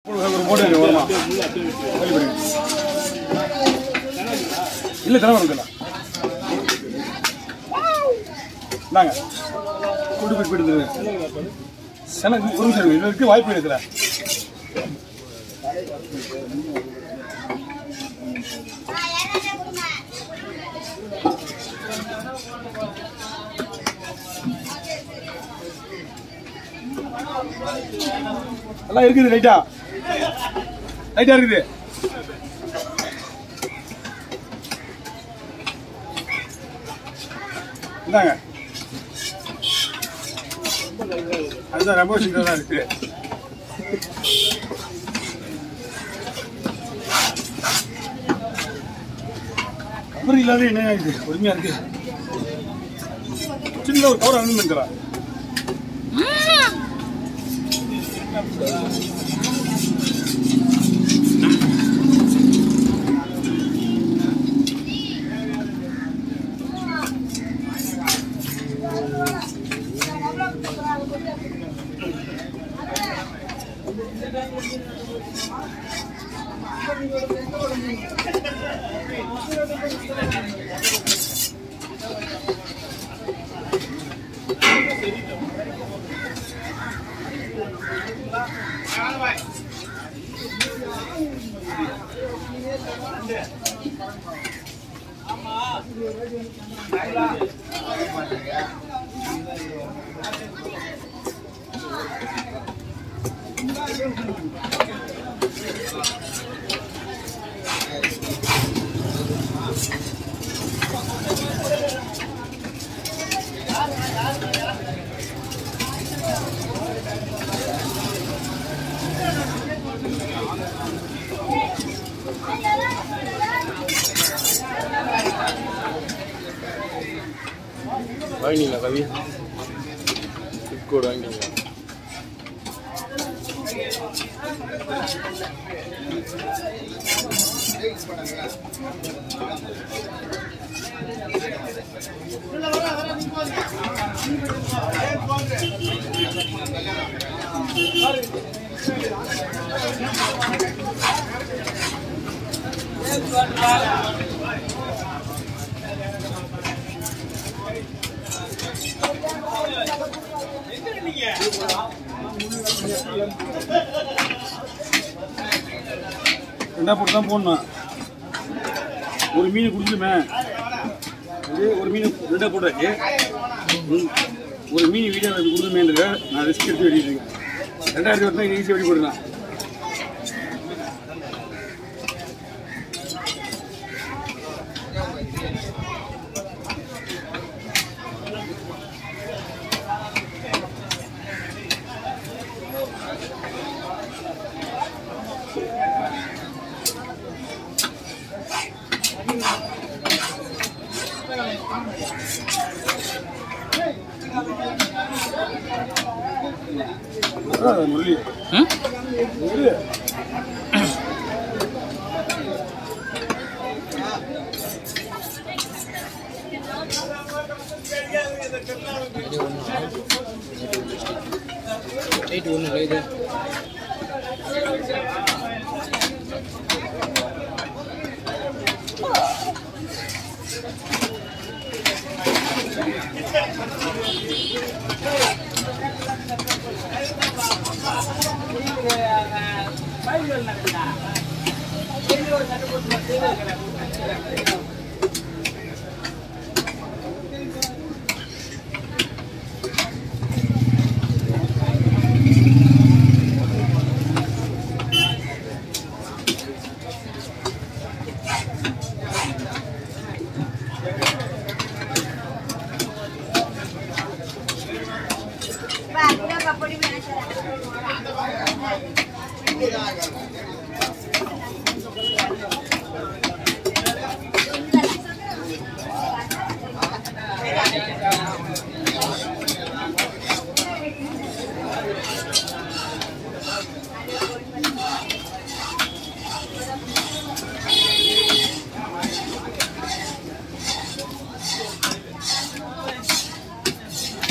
ஒரு போட்டு வைங்க ஓரமா வழி பண்ணுங்க இல்லை தலைவர் இருக்குல்ல நாங்க கொண்டு போய் போயிட்டு செனக்கு ஒரு நிமிஷம் இருங்க. இதுக்கு வாய்ப்பு இருக்குல்ல எல்லாம் இருக்குது லைட்டா லைட்டா இருக்குது இந்தாங்க அதுதான் ரொம்ப சிக்கலாக இருக்கு கபர் இல்லாத என்ன இது பொறுமையா இருக்கு சின்ன ஒரு கவர் அனுப்பி இருக்கிறான் வாங்கினீங்களா கவி கோட் வாங்கினீங்களா ரெண்டா போட்டு தான் போடணும் ஒரு மீன் குடிச்சுமே இது ஒரு மீன் ரெண்டா போட்டாச்சு ம், ஒரு மீன் வீடியோ கொடுத்துமேன்ற நான் ரிஸ்க் எடுத்து வெட்டிட்டு இருக்கேன் ரெண்டாயிரத்தி வருஷம் ஈஸியாக வெட்டி போடலாம் அதான் முரளி முரளி ரைட் ஒன்றும் இல்லை இது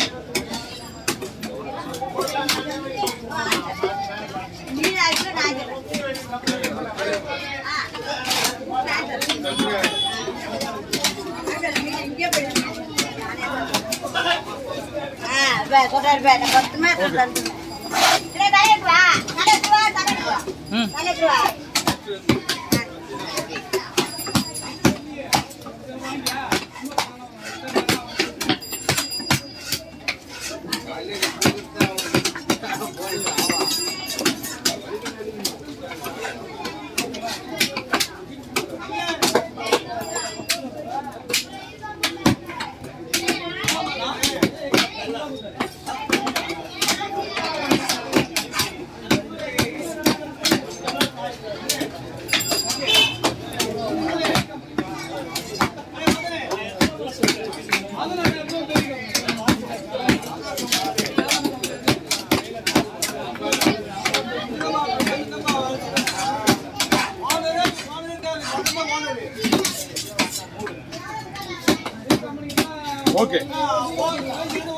நீ ஆக்சுவலா நான் இருப்பேன் சொல்றா இருப்பேன் நான் பத்துமே சொல்றேன் தலையிட்டு வா தலையிட்டு வா தலையிட்டு வா ம் தலையிட்டு வா ஓகே